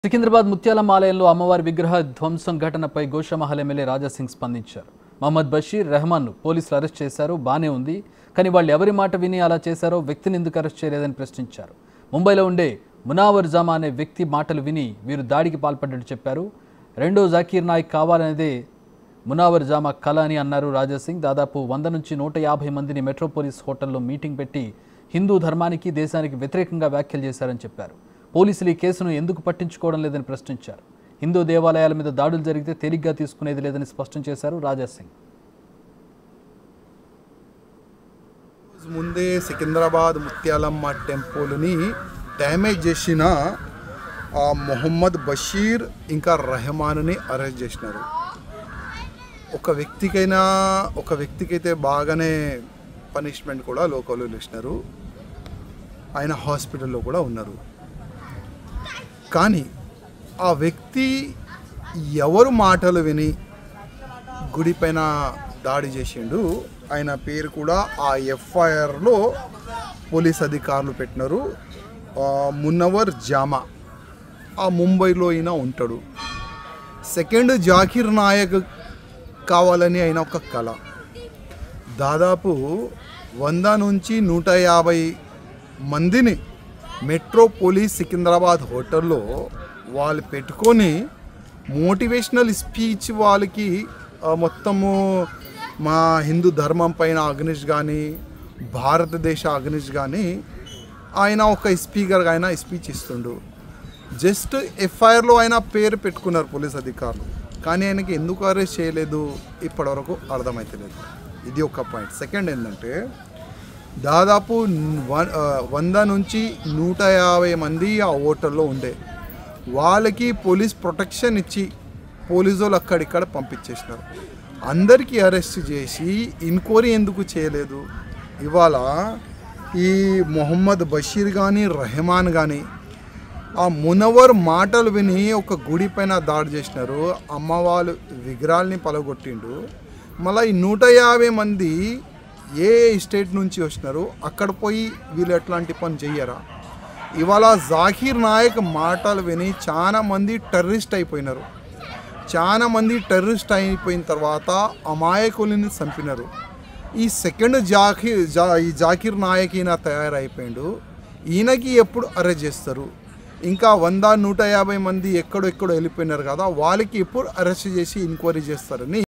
సికింద్రాబాద్ ముత్యాలమ్మ ఆలయంలో అమ్మవారి విగ్రహ ధ్వంసం ఘటనపై గోషామహల్ ఎమ్మెల్యే రాజాసింగ్ స్పందించారు మహమ్మద్ బషీర్ రెహమాన్ను పోలీసులు అరెస్ట్ చేశారు బానే ఉంది కానీ వాళ్ళు ఎవరి మాట విని అలా చేశారో వ్యక్తిని ఎందుకు అరెస్ట్ చేయలేదని ప్రశ్నించారు ముంబైలో ఉండే మునావర్ జామా అనే వ్యక్తి మాటలు విని వీరు దాడికి పాల్పడ్డట్టు చెప్పారు రెండో జాకీర్ నాయక్ కావాలనేదే మునావర్ జామా కళ అని అన్నారు రాజాసింగ్ దాదాపు వంద నుంచి నూట యాభై మందిని మెట్రోపోలిస్ హోటల్లో మీటింగ్ పెట్టి హిందూ ధర్మానికి దేశానికి వ్యతిరేకంగా వ్యాఖ్యలు చేశారని చెప్పారు పోలీసులు ఈ కేసును ఎందుకు పట్టించుకోవడం లేదని ప్రశ్నించారు హిందూ దేవాలయాల మీద దాడులు జరిగితే తేలిగ్గా తీసుకునేది లేదని స్పష్టం చేశారు రాజాసింగ్ రోజు ముందే సికింద్రాబాద్ ముత్యాలమ్మ టెంపుల్ని డ్యామేజ్ చేసిన ఆ మొహమ్మద్ బషీర్ ఇంకా రెహమాన్ని అరెస్ట్ చేసినారు ఒక వ్యక్తికైనా ఒక వ్యక్తికైతే బాగానే పనిష్మెంట్ కూడా లోకల్లో ఇచ్చినారు ఆయన హాస్పిటల్లో కూడా ఉన్నారు కానీ ఆ వ్యక్తి ఎవరు మాటలు విని గుడి పైన దాడి చేసిండు ఆయన పేరు కూడా ఆ ఎఫ్ఐఆర్లో పోలీస్ అధికారులు పెట్టినారు ఆ, మున్నవర్ జామా ఆ ముంబైలో అయినా ఉంటాడు సెకండ్ జాకిర్ నాయక్ కావాలని అయిన ఒక కళ దాదాపు వంద నుంచి నూట యాభై మందిని మెట్రో పోలీస్ సికింద్రాబాద్ హోటల్లో వాళ్ళు పెట్టుకొని మోటివేషనల్ స్పీచ్ వాళ్ళకి ఆ, మొత్తము మా హిందూ ధర్మం పైన అగ్నిష్ కానీ భారతదేశ అగ్నిష్ కానీ ఆయన ఒక స్పీకర్గా ఆయన స్పీచ్ ఇస్తుండు జస్ట్ ఎఫ్ఐఆర్లో ఆయన పేరు పెట్టుకున్నారు పోలీస్ అధికారులు కానీ ఆయనకి ఎందుకు అరెస్ట్ చేయలేదు ఇప్పటివరకు అర్థమవుతలేదు ఇది ఒక పాయింట్ సెకండ్ ఏంటంటే దాదాపు వ- ఆ, వంద నుంచి నూట యాభై మంది ఆ హోటల్లో ఉండే వాళ్ళకి పోలీస్ ప్రొటెక్షన్ ఇచ్చి పోలీసు వాళ్ళు అక్కడిక్కడ పంపించేసినారు అందరికీ అరెస్ట్ చేసి ఎంక్వైరీ ఎందుకు చేయలేదు ఇవాళ ఈ మొహమ్మద్ బషీర్ కానీ రెహమాన్ కానీ ఆ మునవర్ మాటలు విని ఒక గుడి పైన దాడి చేసినారు అమ్మవాళ్ళు విగ్రహాల్ని పలగొట్టిండు మళ్ళీ ఈ నూట యాభై మంది ఏ స్టేట్ నుంచి వచ్చినారు అక్కడ పోయి వీళ్ళు ఎట్లాంటి పని చెయ్యరా ఇవాళ జాకీర్ నాయక్ మాటలు విని చాలా మంది టెర్రరిస్ట్ అయిపోయినారు చాలా మంది టెర్రరిస్ట్ అయిపోయిన తర్వాత అమాయకులని చంపినారు ఈ సెకండ్ జాకీర్ జా ఈ జాకీర్ నాయక్ ఈయన తయారైపోయిండు ఈయనకి ఎప్పుడు అరెస్ట్ చేస్తారు ఇంకా వంద నూట యాభై మంది ఎక్కడెక్కడో వెళ్ళిపోయినారు కదా వాళ్ళకి ఎప్పుడు అరెస్ట్ చేసి ఎంక్వైరీ చేస్తారని